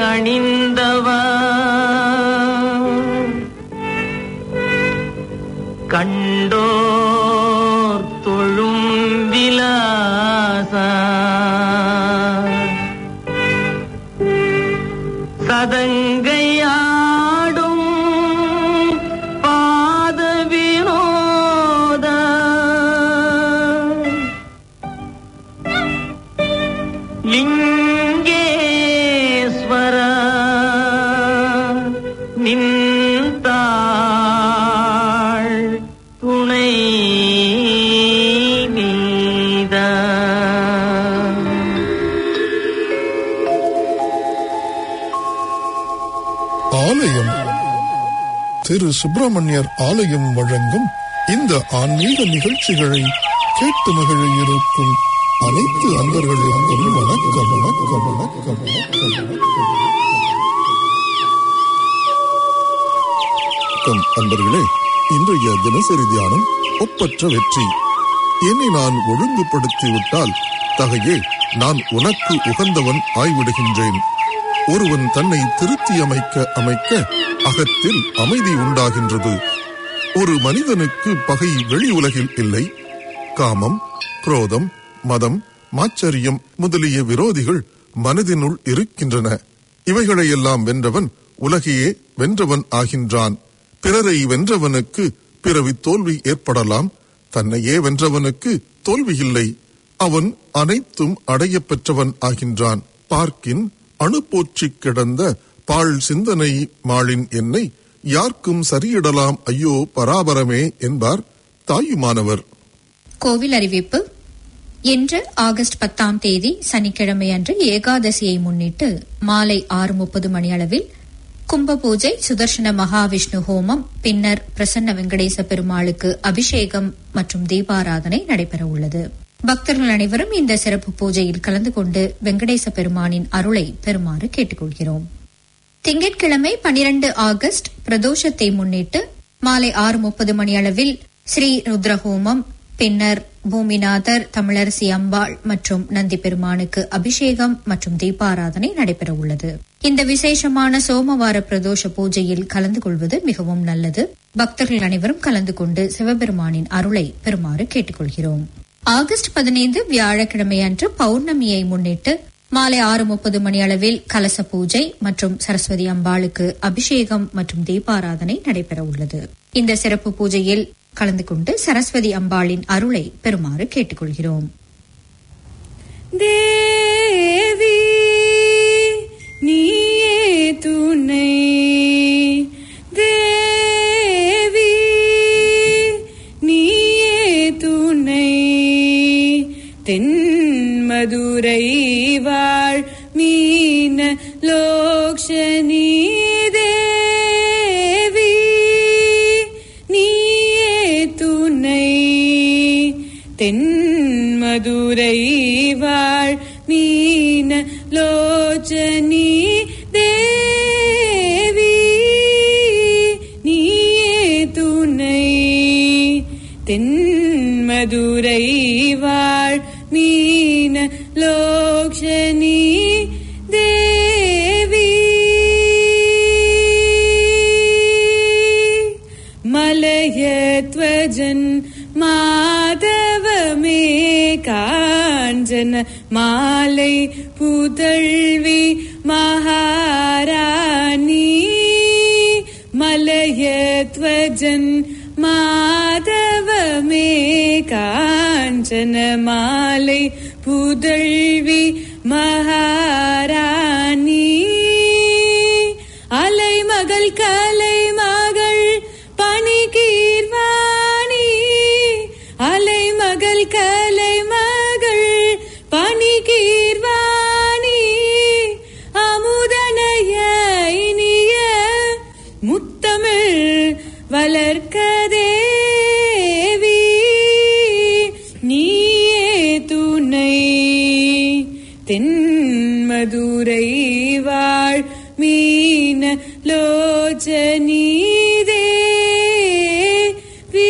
அணிந்தவா கண்டோர் தொழும் விலாசா சதங்கையாடும் பாத வினோத லிங்கேஸ்வர நின்றாள் துணை நீதா ஆலயம் திரு சுப்பிரமணியர் ஆலயம் வழங்கும் இந்த ஆன்மீக நிகழ்ச்சிகளை கேட்டு மகிழ இருக்கும் அனைத்து அன்பர்களுக்கும் வணக்கம் வணக்கம் வணக்கம் வணக்கம் வணக்கம் அன்பர்களே இன்றைய தினசரி தியானம் ஒப்பற்ற வெற்றி என்னை நான் ஒழுங்குபடுத்தி விட்டால் தகையே நான் உனக்கு உகந்தவன் ஆய்விடுகின்றேன் ஒருவன் தன்னை திருத்தி அமைக்க அமைக்க அகத்தில் அமைதி உண்டாகின்றது ஒரு மனிதனுக்கு பகை வெளி உலகில் இல்லை காமம் குரோதம் மதம் மாச்சரியம் முதலிய விரோதிகள் மனதினுள் இருக்கின்றன இவைகளையெல்லாம் வென்றவன் உலகையே வென்றவன் ஆகின்றான் பிறரை வென்றவனுக்கு பிறவி தோல்வி ஏற்படலாம் தன்னையே வென்றவனுக்கு தோல்வி இல்லை அவன் அனைத்தும் அடையப் பெற்றவன் ஆகின்றான் பார்க்கின் அணுப்போற்றி கிடந்த பாழ் சிந்தனை மாளின் என்னை யார்க்கும் சரியடலாம் ஐயோ பராபரமே என்பார் தாயுமானவர் கோவில் அறிவிப்பு இன்று ஆகஸ்ட் பத்தாம் தேதி சனிக்கிழமை அன்று ஏகாதசியை முன்னிட்டு மாலை ஆறு முப்பது மணி அளவில் கும்ப பூஜை சுதர்சன மகாவிஷ்ணு ஹோமம் பின்னர் பிரசன்ன வெங்கடேச பெருமாளுக்கு அபிஷேகம் மற்றும் தீபாராதனை நடைபெற உள்ளது பக்தர்கள் அனைவரும் இந்த சிறப்பு பூஜையில் கலந்து கொண்டு வெங்கடேச பெருமானின் அருளை பெறுமாறு கேட்டுக்கொள்கிறோம் திங்கட்கிழமை பனிரெண்டு ஆகஸ்ட் பிரதோஷத்தை முன்னிட்டு மாலை ஆறு முப்பது மணி அளவில் ஸ்ரீ ருத்ரஹோமம் பின்னர் பூமிநாதர் தமிழரசி அம்பாள் மற்றும் நந்தி பெருமானுக்கு அபிஷேகம் மற்றும் தீபாராதனை நடைபெற உள்ளது இந்த விசேஷமான சோமவார பிரதோஷ பூஜையில் கலந்து கொள்வது மிகவும் நல்லது பக்தர்கள் அனைவரும் கலந்து கொண்டு சிவபெருமானின் அருளை பெறுமாறு கேட்டுக்கொள்கிறோம் ஆகஸ்ட் பதினைந்து வியாழக்கிழமை அன்று பௌர்ணமியை முன்னிட்டு மாலை ஆறு முப்பது மணி அளவில் கலச பூஜை மற்றும் சரஸ்வதி அம்பாளுக்கு அபிஷேகம் மற்றும் தீபாராதனை நடைபெற உள்ளது இந்த சிறப்பு பூஜையில் கலந்து கொண்டு சரஸ்வதி அம்பாளின் அருளை பெறுமாறு கேட்டுக்கொள்கிறோம் தேவி நீயே துணை தேவி நீயே துணை தென்மதுரை வாழ் மீன லோக்ஷனி தேவி நீயே துணை தென்மதுரை வாழ் மீன லோச்சனி தேவி நீயே துணை தென்மதுரை வாழ் மீன லோக்ஷனி தேவி மலயத்வஜன் மாதவமே காஞ்சன மாலை புதழ்வி மகாராணி மலயத்வஜன் மாதவமே காஞ்சன மாலை புதழ்வி மகாராணி அலைமகள் கலைமகள் பணிகீர்வாணி அலைமகள் கலைமகள் பணிகீர்வாணி அமுதனைய இனிய முத்தமிழ் வளர்க்கதேவி நீயே துணை தென்மதுரை வாழ் மீன லோச்சனி தேவி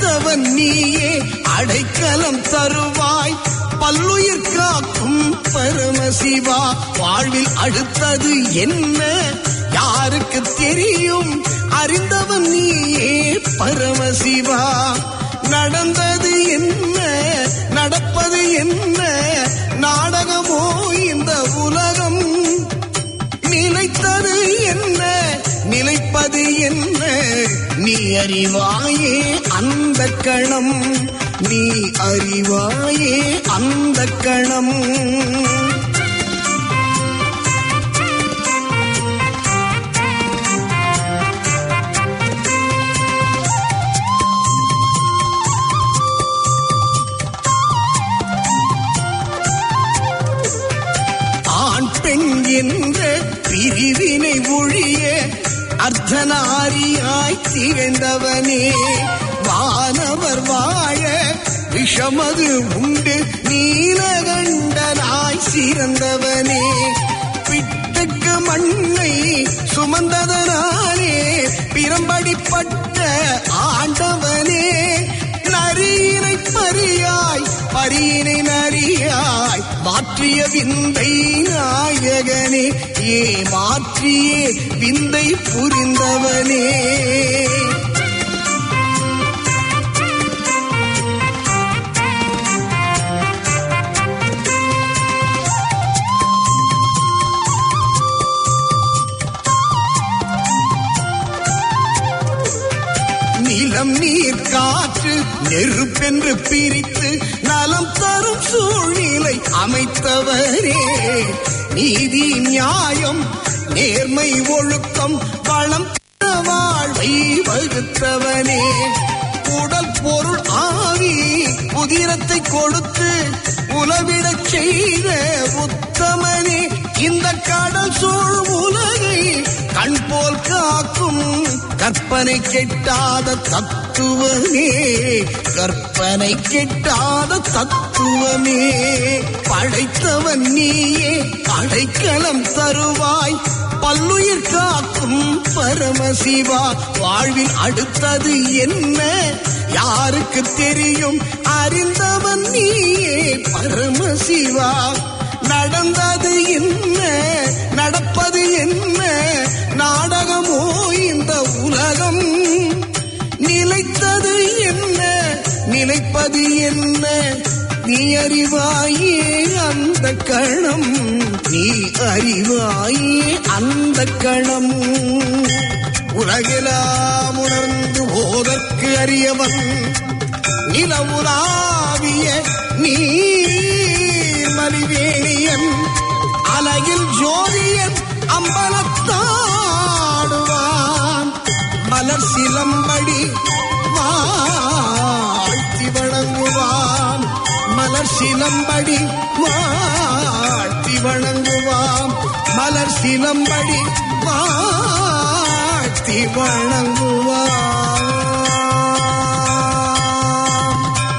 படைத்தவன் நீயே அடைக்கலம் தருவாய் பல்லுயிர் காக்கும் பரமசிவா வாழ்வில் அடுத்தது என்ன யாருக்கு தெரியும் அறிந்தவன் நீயே பரமசிவா நடந்தது என்ன நடப்பது என்ன நாடகமோ இந்த உலகம் நிலைத்தது என்ன நிலைப்பது என்ன நீ அறிவாயே அந்த கணம் நீ அறிவாயே அந்த கணம் ஆண் பெண் என்ற பிரிவினை ஒழிய அர்த்தநாரியாய் திகழ்ந்தவனே வானவர் வாழ விஷமது உண்டு நீலகண்டனாய் சிறந்தவனே பிட்டுக்கு மண்ணை சுமந்ததனாலே பிரம்படிப்பட்ட ஆண்டவனே நரியினை பரியாய் பரியினை நரியாய் மாற்றிய விந்தை நாயகனே ஏ மாற்றியே விந்தை புரிந்தவனே நிலம் நீர் காற்று நெருப்பென்று பிரித்து நலம் தரும் சூழ்நிலை அமைத்தவரே நீதி நியாயம் நேர்மை ஒழுக்கம் வளம் தர வாழ்வை வகுத்தவனே உடல் பொருள் ஆவி உதிரத்தை கொடுத்து உலவிடச் செய்த உத்தமனே இந்த கடல் சூழ் உலகை கண் போல் காக்கும் கற்பனை கெட்டாத தத்துவமே கற்பனை கெட்டாத தத்துவமே படைத்தவன் நீயே அடைக்கலம் தருவாய் பல்லுயிர் காக்கும் பரமசிவா வாழ்வில் அடுத்தது என்ன யாருக்கு தெரியும் அறிந்தவன் நீயே பரமசிவா நடந்தது என்ன நடப்பது என்ன நாடகமோ இந்த உலகம் நிலைத்தது என்ன நிலைப்பது என்ன நீ அறிவாயே அந்த கணம் நீ அறிவாயே அந்த கணம் உலகெல்லாம் உணர்ந்து ஓதற்கு அறியவன் நிலவுலாவிய நீர்மலிவேணியன் அலையில் ஜோதியன் அம்பலத்தாடுவான் மலர் சிலம்படி வாழ்த்தி வணங்குவான் மலர் சிலம்படி வாழ்த்தி வணங்குவான் மலர் சிலம்படி வாழ்த்தி வணங்குவான்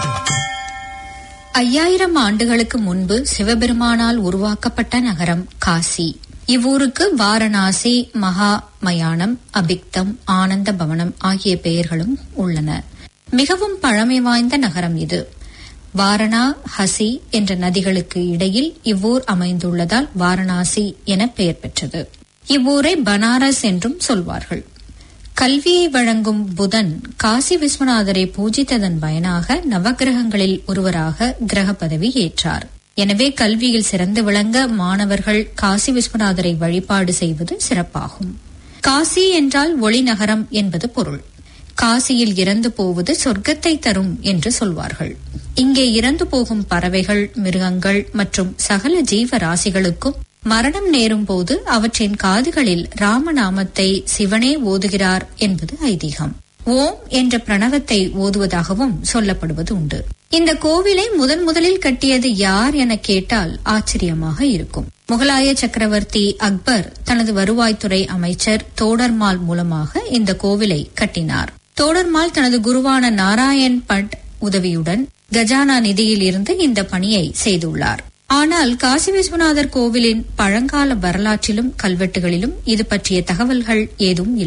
ஐயாயிரம் ஆண்டுகளுக்கு முன்பு சிவபெருமானால் உருவாக்கப்பட்ட நகரம் காசி இவ்வூருக்கு வாரணாசி மகா மயானம் அபிக்தம் ஆனந்த பவனம் ஆகிய பெயர்களும் உள்ளன மிகவும் பழமை வாய்ந்த நகரம் இது வாரணா ஹசி என்ற நதிகளுக்கு இடையில் இவ்வூர் அமைந்துள்ளதால் வாரணாசி என பெயர் பெற்றது இவ்வூரை பனாரஸ் என்றும் சொல்வார்கள் கல்வியை வழங்கும் புதன் காசி விஸ்வநாதரை பூஜித்ததன் பயனாக நவக்கிரகங்களில் ஒருவராக கிரக பதவி ஏற்றார் எனவே கல்வியில் சிறந்து விளங்க மாணவர்கள் காசி விஸ்வநாதரை வழிபாடு செய்வது சிறப்பாகும் காசி என்றால் ஒளி நகரம் என்பது பொருள் காசியில் இறந்து போவது சொர்க்கத்தை தரும் என்று சொல்வார்கள் இங்கே இறந்து போகும் பறவைகள் மிருகங்கள் மற்றும் சகல ஜீவ ராசிகளுக்கும் மரணம் நேரும் போது அவற்றின் காதுகளில் ராமநாமத்தை சிவனே ஓதுகிறார் என்பது ஐதீகம் ஓம் என்ற பிரணவத்தை ஓதுவதாகவும் சொல்லப்படுவது உண்டு இந்த கோவிலை முதன் முதலில் கட்டியது யார் என கேட்டால் ஆச்சரியமாக இருக்கும் முகலாய சக்கரவர்த்தி அக்பர் தனது வருவாய்த்துறை அமைச்சர் தோடர்மால் மூலமாக இந்த கோவிலை கட்டினார் தோடர்மால் தனது குருவான நாராயண் பட் உதவியுடன் கஜானா நிதியில் இருந்து இந்த பணியை செய்துள்ளார் ஆனால் காசி விஸ்வநாதர் கோவிலின் பழங்கால வரலாற்றிலும் கல்வெட்டுகளிலும் இது பற்றிய தகவல்கள் ஏதும் இல்லை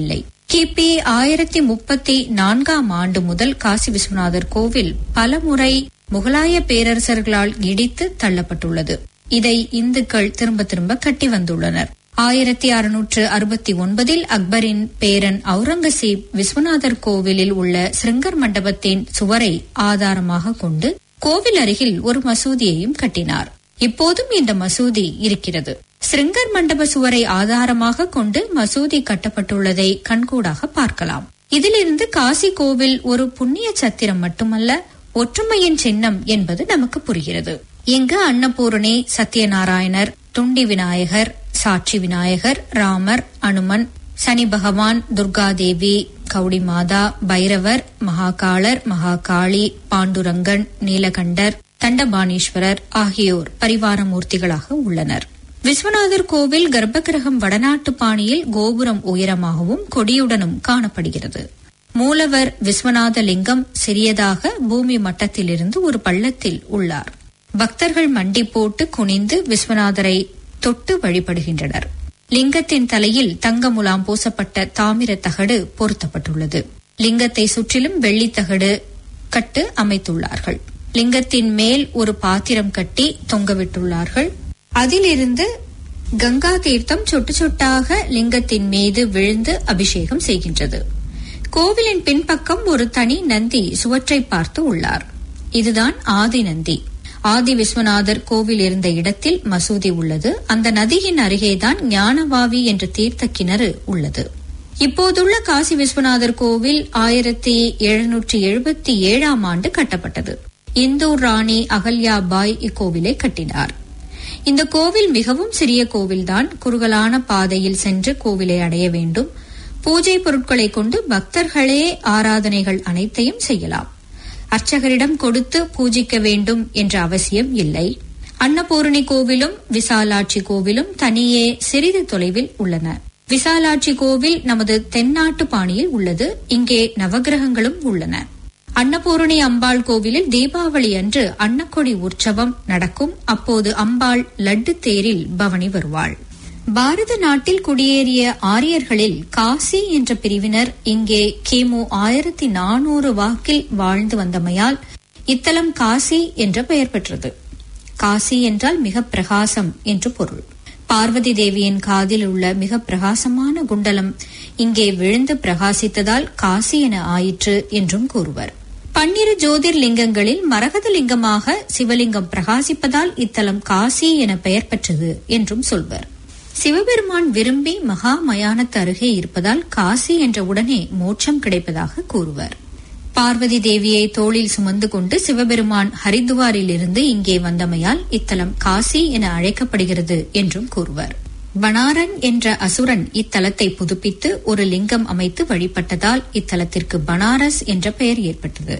கிபி ஆயிரத்தி முப்பத்தி நான்காம் ஆண்டு முதல் காசி விஸ்வநாதர் கோவில் பலமுறை முகலாய பேரரசர்களால் இடித்து தள்ளப்பட்டுள்ளது இதை இந்துக்கள் திரும்ப திரும்ப கட்டி வந்துள்ளனர் ஆயிரத்தி அறுநூற்று அறுபத்தி ஒன்பதில் அக்பரின் பேரன் அவுரங்கசீப் விஸ்வநாதர் கோவிலில் உள்ள சிருங்கர் மண்டபத்தின் சுவரை ஆதாரமாக கொண்டு கோவில் அருகில் ஒரு மசூதியையும் கட்டினார் இப்போதும் இந்த மசூதி இருக்கிறது சிருங்கர் மண்டப சுவரை ஆதாரமாக கொண்டு மசூதி கட்டப்பட்டுள்ளதை கண்கூடாக பார்க்கலாம் இதிலிருந்து காசி கோவில் ஒரு புண்ணிய சத்திரம் மட்டுமல்ல ஒற்றுமையின் சின்னம் என்பது நமக்கு புரிகிறது இங்கு அன்னபூரணி சத்யநாராயணர் துண்டி விநாயகர் சாட்சி விநாயகர் ராமர் அனுமன் சனி பகவான் துர்காதேவி கௌடி மாதா பைரவர் மகாகாளர் மகாகாளி பாண்டுரங்கன் நீலகண்டர் தண்டபாணீஸ்வரர் ஆகியோர் பரிவார மூர்த்திகளாக உள்ளனர் விஸ்வநாதர் கோவில் கர்ப்பகிரகம் வடநாட்டு பாணியில் கோபுரம் உயரமாகவும் கொடியுடனும் காணப்படுகிறது மூலவர் விஸ்வநாத லிங்கம் சிறியதாக பூமி மட்டத்திலிருந்து ஒரு பள்ளத்தில் உள்ளார் பக்தர்கள் மண்டி போட்டு குனிந்து விஸ்வநாதரை தொட்டு வழிபடுகின்றனர் லிங்கத்தின் தலையில் தங்க முலாம் பூசப்பட்ட தாமிர தகடு பொருத்தப்பட்டுள்ளது லிங்கத்தை சுற்றிலும் வெள்ளித்தகடு கட்டு அமைத்துள்ளார்கள் லிங்கத்தின் மேல் ஒரு பாத்திரம் கட்டி தொங்கவிட்டுள்ளார்கள் அதிலிருந்து கங்கா தீர்த்தம் சொட்டு சொட்டாக லிங்கத்தின் மீது விழுந்து அபிஷேகம் செய்கின்றது கோவிலின் பின்பக்கம் ஒரு தனி நந்தி சுவற்றை பார்த்து உள்ளார் இதுதான் ஆதி நந்தி ஆதி விஸ்வநாதர் கோவில் இருந்த இடத்தில் மசூதி உள்ளது அந்த நதியின் அருகேதான் ஞானவாவி என்ற தீர்த்த கிணறு உள்ளது இப்போதுள்ள காசி விஸ்வநாதர் கோவில் ஆயிரத்தி எழுநூற்றி எழுபத்தி ஏழாம் ஆண்டு கட்டப்பட்டது இந்தூர் ராணி அகல்யா பாய் இக்கோவிலை கட்டினார் இந்த கோவில் மிகவும் சிறிய கோவில்தான் குறுகலான பாதையில் சென்று கோவிலை அடைய வேண்டும் பூஜை பொருட்களை கொண்டு பக்தர்களே ஆராதனைகள் அனைத்தையும் செய்யலாம் அர்ச்சகரிடம் கொடுத்து பூஜிக்க வேண்டும் என்ற அவசியம் இல்லை அன்னபூரணி கோவிலும் விசாலாட்சி கோவிலும் தனியே சிறிது தொலைவில் உள்ளன விசாலாட்சி கோவில் நமது தென்னாட்டு பாணியில் உள்ளது இங்கே நவகிரகங்களும் உள்ளன அன்னபூரணி அம்பாள் கோவிலில் தீபாவளி அன்று அன்னக்கொடி உற்சவம் நடக்கும் அப்போது அம்பாள் லட்டு தேரில் பவனி வருவாள் பாரத நாட்டில் குடியேறிய ஆரியர்களில் காசி என்ற பிரிவினர் இங்கே கிமு ஆயிரத்தி நானூறு வாக்கில் வாழ்ந்து வந்தமையால் இத்தலம் காசி என்ற பெயர் பெற்றது காசி என்றால் மிக பிரகாசம் என்று பொருள் பார்வதி தேவியின் காதில் உள்ள மிக பிரகாசமான குண்டலம் இங்கே விழுந்து பிரகாசித்ததால் காசி என ஆயிற்று என்றும் கூறுவர் பன்னிரு ஜோதிர்லிங்கங்களில் மரகத லிங்கமாக சிவலிங்கம் பிரகாசிப்பதால் இத்தலம் காசி என பெயர் பெற்றது என்றும் சொல்வர் சிவபெருமான் விரும்பி மகா மயானத்து அருகே இருப்பதால் காசி என்ற உடனே மோட்சம் கிடைப்பதாக கூறுவர் பார்வதி தேவியை தோளில் சுமந்து கொண்டு சிவபெருமான் ஹரித்துவாரில் இருந்து இங்கே வந்தமையால் இத்தலம் காசி என அழைக்கப்படுகிறது என்றும் கூறுவர் பனாரன் என்ற அசுரன் இத்தலத்தை புதுப்பித்து ஒரு லிங்கம் அமைத்து வழிபட்டதால் இத்தலத்திற்கு பனாரஸ் என்ற பெயர் ஏற்பட்டது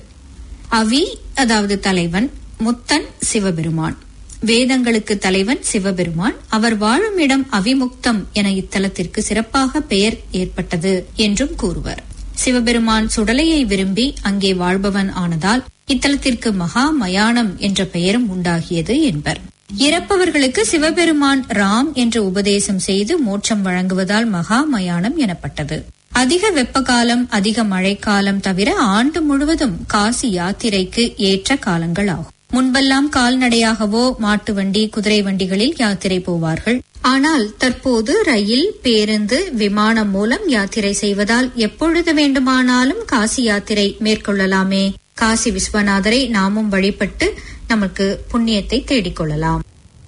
அவி அதாவது தலைவன் முத்தன் சிவபெருமான் வேதங்களுக்கு தலைவன் சிவபெருமான் அவர் வாழும் இடம் அவிமுக்தம் என இத்தலத்திற்கு சிறப்பாக பெயர் ஏற்பட்டது என்றும் கூறுவர் சிவபெருமான் சுடலையை விரும்பி அங்கே வாழ்பவன் ஆனதால் இத்தலத்திற்கு மகா மயானம் என்ற பெயரும் உண்டாகியது என்பர் இறப்பவர்களுக்கு சிவபெருமான் ராம் என்று உபதேசம் செய்து மோட்சம் வழங்குவதால் மகா மயானம் எனப்பட்டது அதிக வெப்பகாலம் அதிக மழைக்காலம் தவிர ஆண்டு முழுவதும் காசி யாத்திரைக்கு ஏற்ற காலங்கள் ஆகும் முன்பெல்லாம் கால்நடையாகவோ மாட்டு வண்டி குதிரை வண்டிகளில் யாத்திரை போவார்கள் ஆனால் தற்போது ரயில் பேருந்து விமானம் மூலம் யாத்திரை செய்வதால் எப்பொழுது வேண்டுமானாலும் காசி யாத்திரை மேற்கொள்ளலாமே காசி விஸ்வநாதரை நாமும் வழிபட்டு நமக்கு புண்ணியத்தை தேடிக்கொள்ளலாம்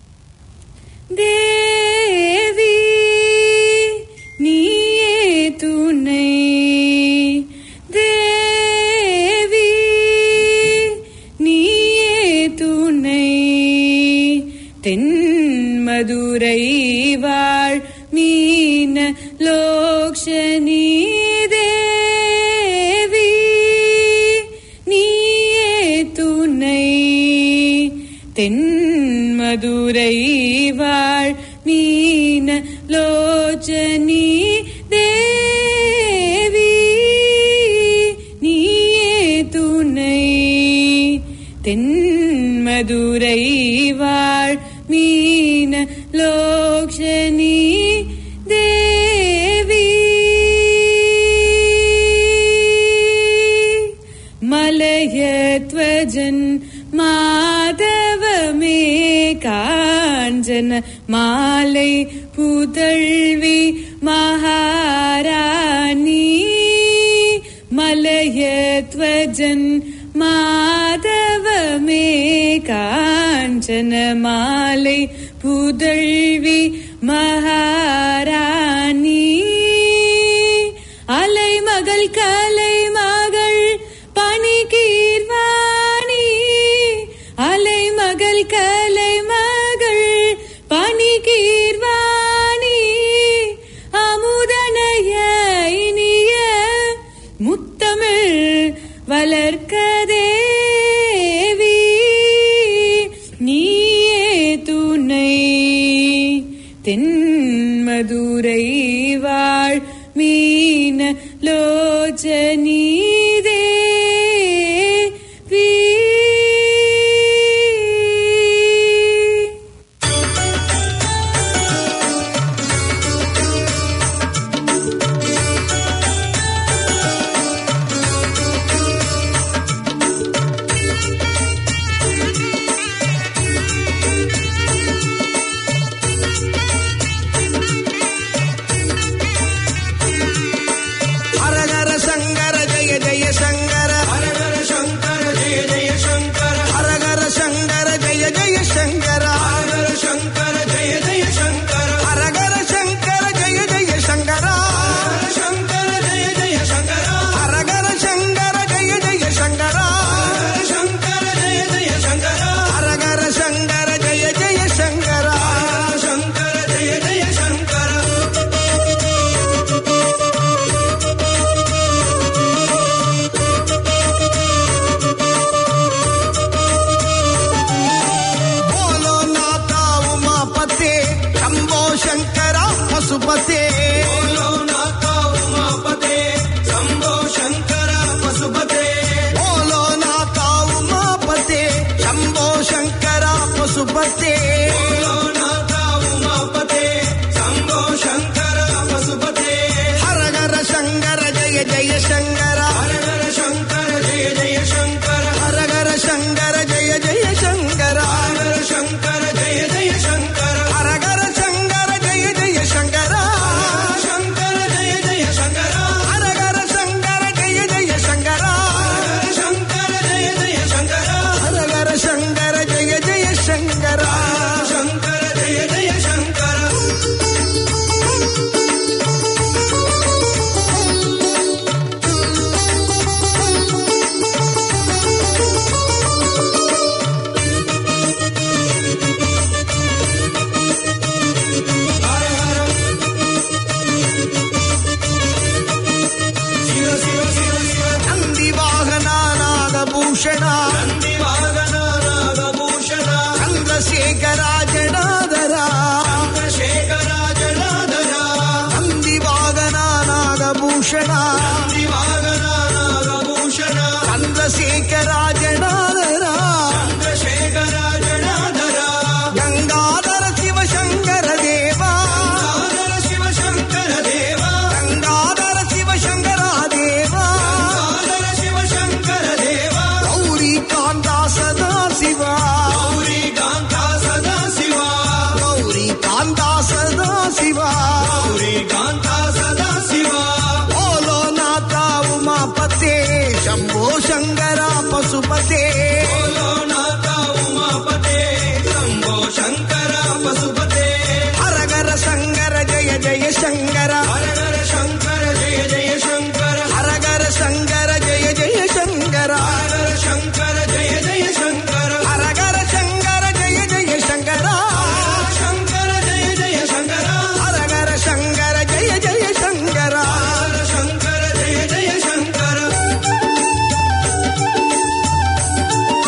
தேவி நீயே துணை தேவி நீயே துணை தென்மதுரை வாழ் மீன லோக்ஷனி தேவி நீயே துணை தென்மதுரை வாழ் மீன லோச்சனி தேவி நீயே துணை தென்மதுரை வாழ் மீன லோக்ஷனி தேவி त्वजन् மாதவமே காஞ்சன மாலை புதழ்வி மகாராணி மலயத்வஜன் மாதவமே காஞ்சன மாலை புதழ்வி மகாராணி அலை மகள் கலை மகள் பணிகீர்வாணி அலை மகள் கலை மகள் பணிகீர்வாணி அமுதனைய இனிய முத்தமிழ் வளர்க்கதேவி நீயே துணை தென்மதுரை வாழ் மீன லோச்சனீதே ஹரஹர சங்கர ஜெய ஜெய சங்கர ஹரஹர சங்கர ஜெய ஜெய சங்கர ஹரஹர சங்கர ஜெய ஜெய சங்கர ஹரஹர சங்கர ஜெய ஜெய சங்கர ஹரஹர சங்கர ஜெய ஜெய சங்கர சங்கர ஜெய ஜெய சங்கர ஹரஹர சங்கர ஜெய ஜெய சங்கர சங்கர ஜெய ஜெய சங்கர ஹரஹர சங்கர ஜெய ஜெய சங்கர சங்கர ஜெய ஜெய சங்கர बोलो नाथा उमापते शंभो शंकरा पशुपते बोलो नाथा उमापते शंभो शंकरा पशुपते बोलो नाथा उमापते शंभो शंकरा पशुपते बोलो नाथा उमापते शंभो शंकरा पशुपते हर हर शंकर जय जय शंकर हर हर शंकर जय जय शंकर हर हर शंकर जय जय शंकर हर हर शंकर जय जय शंकर हर हर शंकर जय जय शंकर शंकर जय जय शंकर हर हर शंकर जय जय शंकर शंकर जय जय शंकर हर हर शंकर जय जय शंकर शंकर जय जय शंकर நந்தி வாகனாநாதபூஷண நந்தி வாகனாநாதபூஷண சந்திரசேகரா ஜனாதரா சந்திரசேகரா ஜனாதரா நந்தி வாகனாநாதபூஷண நந்தி வாகனாநாதபூஷண சந்திரசேகரா ஜனாதரா சந்திரசேகரா ஜனாதரா கங்காதர சிவசங்கர தேவா கங்காதர சிவசங்கர தேவா கங்காதர சிவசங்கரா தேவா கங்காதர சிவசங்கர தேவா கௌரி காந்தா சதா சிவா கௌரி காந்தா சதா சிவா கௌரி காந்தா சதா சிவா கௌரி காந்தா சதா சிவா போலோ நாதா உமாபதே शंभो शंकरा पशुपते बोलो नाथा उमापते शंभो शंकरा पशुपते हर हर शंकर जय जय शंकर हर हर शंकर जय जय शंकर हर हर शंकर जय जय शंकर हर हर शंकर जय जय शंकर हर हर शंकर जय जय शंकर शंकर जय जय शंकर हर हर शंकर जय जय शंकर हर शंकर जय जय शंकर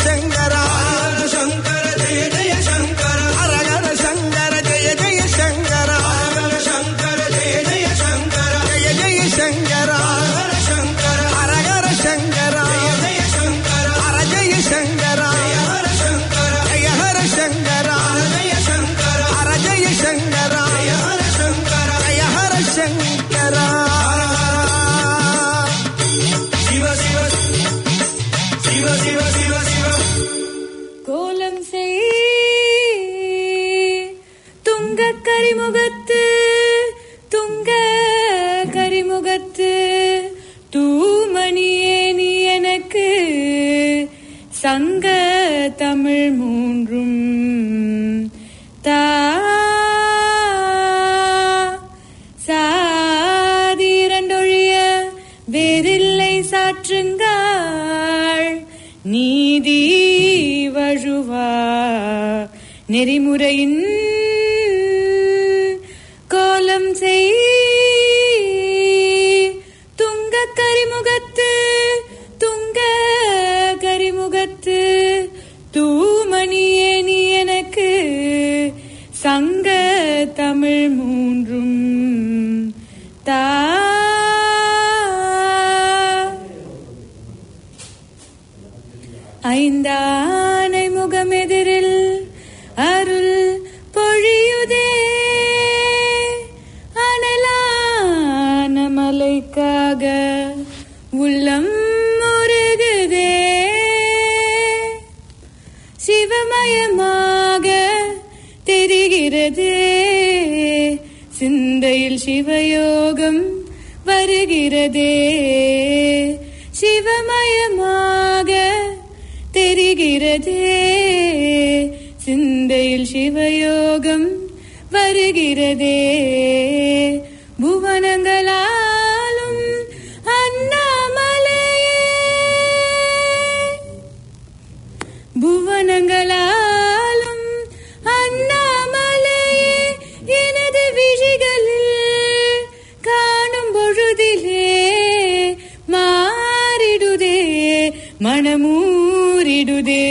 சங்கர சங்கர ஜெய ஜெய சங்கர ஹரஹர சங்கர ஜெய ஜெய சங்கர ஹரஹர சங்கர ஜெய ஜெய சங்கர ஜெய ஜெய சங்கர ஹர சங்கர ஹரஹர சங்கர ஜெய ஜெய சங்கர ஹர ஜெய சங்கர ஹர சங்கர ஜெய ஹர சங்கர ஜெய சங்கர ஹர ஜெய சங்கர ஜெய ஹர சங்கர ஜெய ஹர சங்கர சிவ சிவ சிவ சிவ சிவ சிவ கோலம் செய் துங்க கரிமுகத்து துங்க கரிமுகத்து தூமணியே நீ எனக்கு சங்க தமிழ் மூன்றும் தா சாதிரண்டொழிய வேறில்லை சாற்றுங்காள் நீதி வழுவா நெறிமுறையின் கோலம் செய் துங்க கரிமுகத்து துங்க கரிமுகத்து தூமணியே நீ எனக்கு சங்க தமிழ் மூன்றும் தா ஐந்தானை முகமெதிரில் அருள் பொழியுதே அனலான மலைக்காக உள்ளம் முருகுதே சிவமயமாக தெரிகிறதே சிந்தையில் சிவயோகம் வருகிறதே சிவமயமாக தெரிகிறதே சிந்தையில் சிவயோகம் வருகிறதே புவனங்களாலும் அண்ணாமலையே புவனங்களாலும் அண்ணாமலையே எனது விழிகளில் காணும் பொழுதிலே மாறிடுதே மனமூறிடுதே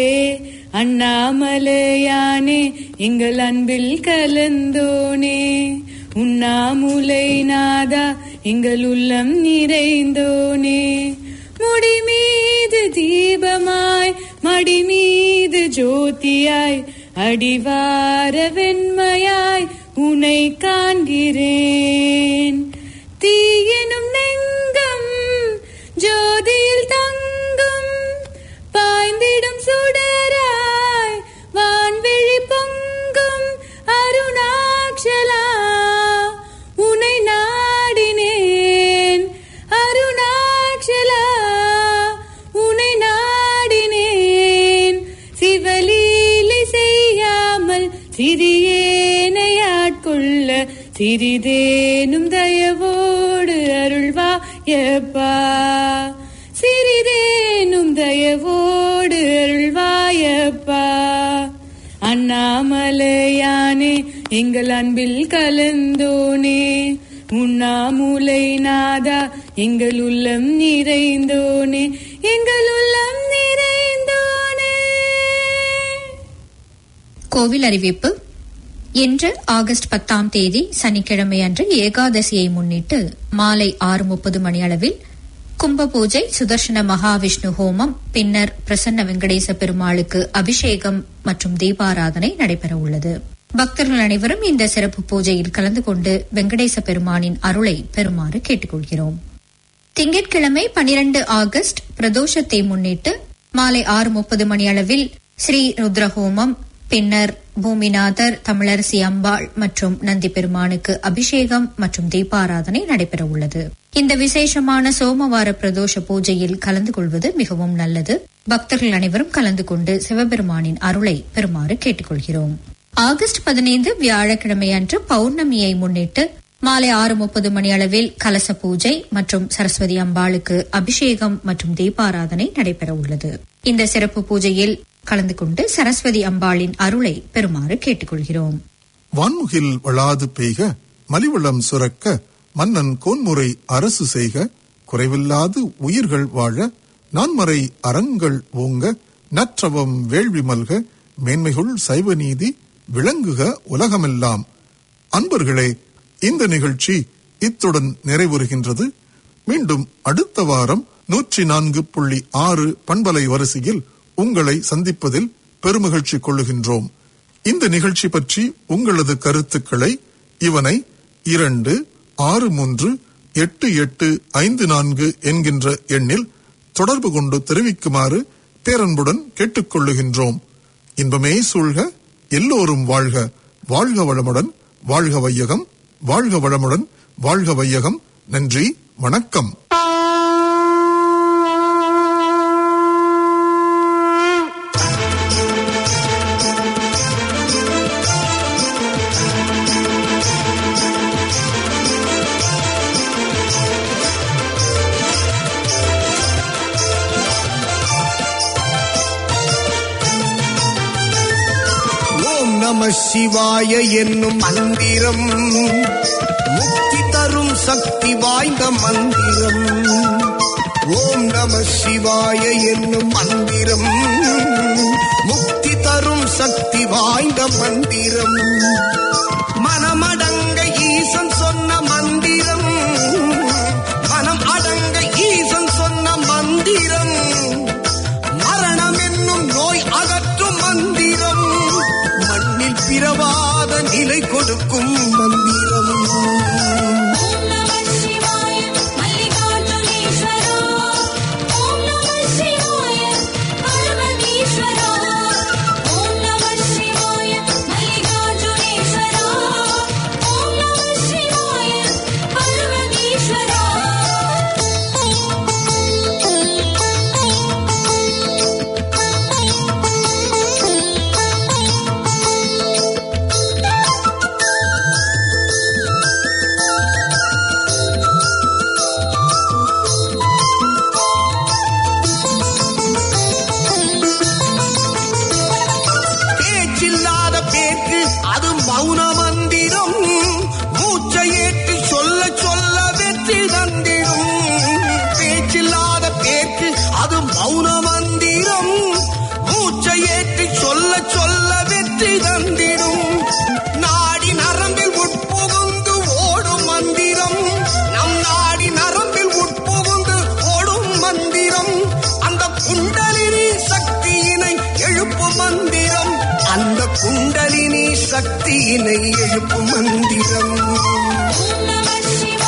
அண்ணாமலையானே எங்கள் அன்பில் கலந்தோனே உண்ணாமுலை நாதா எங்கள் உள்ளம் நிறைந்தோனே முடி மீது தீபமாய் மடி மீது ஜோதியாய் அடிவார வெண்மையாய் உனை காண்கிறேன் தீயினும் நெங்கம் ஜோதியில் தங்கும் பாய்ந்திடும் சுடராய் வான்வெளி பொங்கும் அருணாட்சலா உனை நாடினேன் அருணாட்சலா உனை நாடினேன் சிவலீலை செய்யாமல் சிறியேனை ஆட்கொள்ள சிறிதேனும் தயவோடு அருள்வாயப்பா சிறிதேனும் தயவோடு அருள்வாயப்பா அண்ணாமலையானே எங்கள் அன்பில் கலந்தோனே உண்ணாமுலை நாதா எங்கள் உள்ளம் நிறைந்தோனே எங்கள் உள்ளம் நிறைந்தோனே கோவில் அறிவிப்பு இன்று ஆகஸ்ட் பத்தாம் தேதி சனிக்கிழமை அன்று ஏகாதசியை முன்னிட்டு மாலை ஆறு முப்பது மணி அளவில் கும்ப பூஜை சுதர்சன மகாவிஷ்ணு ஹோமம் பின்னர் பிரசன்ன வெங்கடேச பெருமாளுக்கு அபிஷேகம் மற்றும் தீபாராதனை நடைபெற உள்ளது பக்தர்கள் அனைவரும் இந்த சிறப்பு பூஜையில் கலந்து கொண்டு வெங்கடேச பெருமானின் அருளை பெறுமாறு கேட்டுக்கொள்கிறோம் திங்கட்கிழமை 12 ஆகஸ்ட் பிரதோஷத்தை முன்னிட்டு மாலை ஆறு முப்பது மணி அளவில் ஸ்ரீ ருத்ரஹோமம் பின்னர் பூமிநாதர் தமிழரசி அம்பாள் மற்றும் நந்தி பெருமானுக்கு அபிஷேகம் மற்றும் தீபாராதனை நடைபெற உள்ளது இந்த விசேஷமான சோமவார பிரதோஷ பூஜையில் கலந்து கொள்வது மிகவும் நல்லது பக்தர்கள் அனைவரும் கலந்து கொண்டு சிவபெருமானின் அருளை பெறுமாறு கேட்டுக்கொள்கிறோம் ஆகஸ்ட் பதினைந்து வியாழக்கிழமை அன்று பௌர்ணமியை முன்னிட்டு மாலை ஆறு முப்பது மணி அளவில் கலச பூஜை மற்றும் சரஸ்வதி அம்பாளுக்கு அபிஷேகம் மற்றும் தீபாராதனை நடைபெற உள்ளது இந்த சிறப்பு பூஜையில் கலந்து கொண்டு சரஸ்வதி அம்பாளின் அருளை பெறுமாறு கேட்டுக்கொள்கிறோம் வான்முகில் வளாது பெய்க மலிவளம் சுரக்க மன்னன் கோன்முறை அரசு செய்க குறைவில்லாது உயிர்கள் வாழ நான்மறை அறங்கள் ஓங்க நற்றவம் வேள்வி மல்க மேன்மைகுள் சைவ நீதி விளங்குக உலகமெல்லாம் அன்பர்களே இந்த நிகழ்ச்சி இத்துடன் நிறைவுறுகின்றது மீண்டும் அடுத்த வாரம் நூற்றி நான்கு புள்ளி ஆறு பண்பலை வரிசையில் உங்களை சந்திப்பதில் பெருமகிழ்ச்சி கொள்ளுகின்றோம் இந்த நிகழ்ச்சி பற்றி உங்களது கருத்துக்களை இவனை இரண்டு ஆறு மூன்று எட்டு எட்டு ஐந்து நான்கு என்கின்ற எண்ணில் தொடர்பு கொண்டு தெரிவிக்குமாறு பேரன்புடன் கேட்டுக்கொள்ளுகின்றோம் இன்பமே சூழ்க எல்லோரும் வாழ்க வாழ்க வளமுடன் வாழ்க வையகம் வாழ்க வளமுடன் வாழ்க வையகம் நன்றி வணக்கம் ஓம் நம சிவாய என்னும் மந்திரம் முக்தி தரும் சக்தி வாய்ந்த மந்திரம் ஓம் நம சிவாய என்னும் மந்திரம் முக்தி தரும் சக்தி வாய்ந்த மந்திரம் மனமடங்க ஈசன் சொன்ன மந்திரம் மனம் அடங்க ஈசன் சொன்ன மந்திரம் மரணம் என்னும் நோய் அகற்றும் மந்திரம் மண்ணில் பிறவாத நிலை கொடுக்கும் மந்திரம் ஓம் நம சிவாய மல்லிகார்ஜுனேஸ்வரா ஓம் நம சிவாய பார்வதீஸ்வரா ஓம் நம சிவாய மல்லிகார்ஜுனேஸ்வரா ஓம் நம சிவாய பார்வதீஸ்வரா பேச்சில்லாத பேருக்கு அது மௌன மந்திரம் மூச்சை ஏற்றி சொல்ல சொல்ல வெற்றி தந்திடும் பேச்சில்லாத பேருக்கு அது மௌன மந்திரம் மூச்சை ஏற்றி சொல்ல சொல்ல வெற்றி தந்திடும் நாடி நரம்பில் உட்புகுந்து ஓடும் மந்திரம் நம் நாடி நரம்பில் உட்புகுந்து ஓடும் மந்திரம் அந்த குண்டலினி சக்தியினை எழுப்பும் மந்திரம் அந்த குண்டலினி சக்தியினை எழுப்பும் மந்திரம் ஓம் நம சிவாய